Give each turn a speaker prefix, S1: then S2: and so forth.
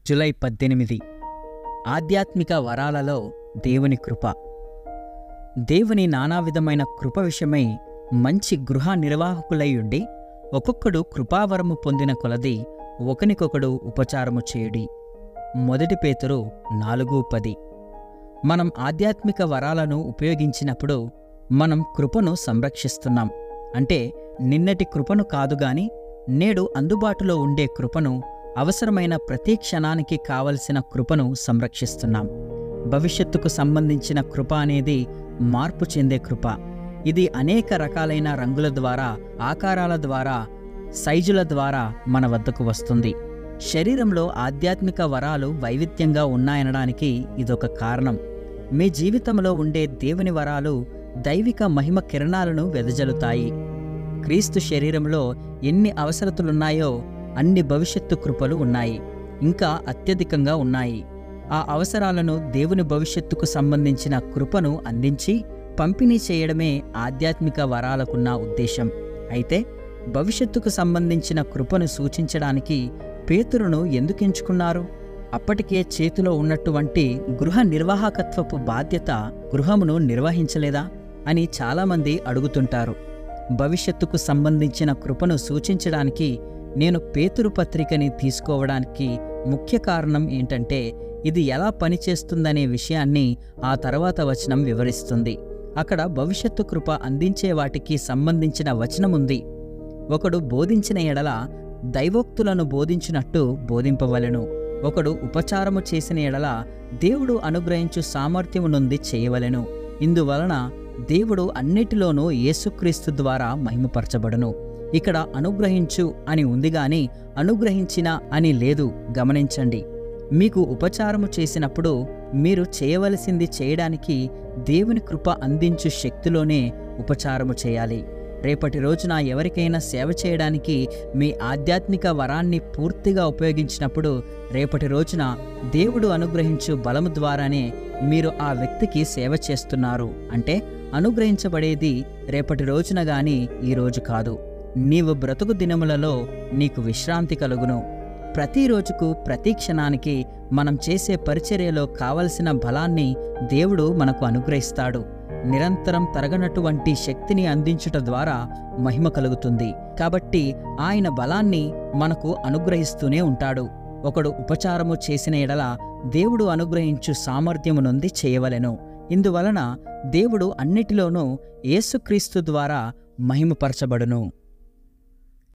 S1: July పద్దెనిమిది ఆధ్యాత్మిక వరాలలో దేవుని కృప దేవుని నానా విధమైన కృప విషయమై మంచి గృహ నిర్వాహకులై ఉండి ఒక్కొక్కడు కృపావరము పొందిన కొలది ఒకనికొకడు ఉపచారము చేయుడి మొదటి పేతురు నాలుగు పది మనం ఆధ్యాత్మిక వరాలను ఉపయోగించినప్పుడు మనం కృపను సంరక్షిస్తున్నాం అంటే నిన్నటి కృపను కాదు గాని నేడు అందుబాటులో ఉండే కృపను అవసరమైన ప్రతి క్షణానికి కావలసిన కృపను సంరక్షిస్తున్నాం భవిష్యత్తుకు సంబంధించిన కృప అనేది మార్పు చెందే కృప ఇది అనేక రకాలైన రంగుల ద్వారా ఆకారాల ద్వారా సైజుల ద్వారా మన వద్దకు వస్తుంది శరీరంలో ఆధ్యాత్మిక వరాలు వైవిధ్యంగా ఉన్నాయనడానికి ఇదొక కారణం మీ జీవితంలో ఉండే దేవుని వరాలు దైవిక మహిమ కిరణాలను వెదజల్లుతాయి క్రీస్తు శరీరంలో ఎన్ని అవసరతలున్నాయో అన్ని భవిష్యత్తు కృపలు ఉన్నాయి ఇంకా అత్యధికంగా ఉన్నాయి ఆ అవసరాలను దేవుని భవిష్యత్తుకు సంబంధించిన కృపను అందించి పంపిణీ చేయడమే ఆధ్యాత్మిక వరాలకున్న ఉద్దేశం అయితే భవిష్యత్తుకు సంబంధించిన కృపను సూచించడానికి పేతురును ఎందుకు ఎంచుకున్నారు అప్పటికే చేతిలో ఉన్నటువంటి గృహ నిర్వాహకత్వపు బాధ్యత గృహమును నిర్వహించలేదా అని చాలామంది అడుగుతుంటారు భవిష్యత్తుకు సంబంధించిన కృపను సూచించడానికి నేను పేతురు పత్రికని తీసుకోవడానికి ముఖ్య కారణం ఏంటంటే ఇది ఎలా పనిచేస్తుందనే విషయాన్ని ఆ తర్వాత వచనం వివరిస్తుంది అక్కడ భవిష్యత్తు కృప అందించే వాటికి సంబంధించిన వచనముంది ఒకడు బోధించిన ఎడల దైవోక్తులను బోధించినట్టు బోధింపవలెను ఒకడు ఉపచారము చేసిన ఎడల దేవుడు అనుగ్రహించు సామర్థ్యము నుండి చేయవలెను ఇందువలన దేవుడు అన్నిటిలోనూ యేసుక్రీస్తు ద్వారా మహిమపరచబడును ఇక్కడ అనుగ్రహించు అని ఉంది గాని అనుగ్రహించిన అని లేదు గమనించండి మీకు ఉపచారము చేసినప్పుడు మీరు చేయవలసింది చేయడానికి దేవుని కృప అందించు శక్తిలోనే ఉపచారము చేయాలి రేపటి రోజున ఎవరికైనా సేవ చేయడానికి మీ ఆధ్యాత్మిక వరాన్ని పూర్తిగా ఉపయోగించినప్పుడు రేపటి రోజున దేవుడు అనుగ్రహించు బలము ద్వారానే మీరు ఆ వ్యక్తికి సేవ చేస్తున్నారు అంటే అనుగ్రహించబడేది రేపటి రోజున గాని ఈ రోజు కాదు నీవు బ్రతుకు దినములలో నీకు విశ్రాంతి కలుగును ప్రతి రోజుకు ప్రతి క్షణానికి మనం చేసే పరిచర్యలో కావలసిన బలాన్ని దేవుడు మనకు అనుగ్రహిస్తాడు నిరంతరం తరగనటువంటి శక్తిని అందించుట ద్వారా మహిమ కలుగుతుంది కాబట్టి ఆయన బలాన్ని మనకు అనుగ్రహిస్తూనే ఉంటాడు ఒకడు ఉపచారము చేసిన ఎడల దేవుడు అనుగ్రహించు సామర్థ్యము నుండి చేయవలెను ఇందువలన దేవుడు అన్నిటిలోనూ యేసుక్రీస్తు ద్వారా మహిమపరచబడును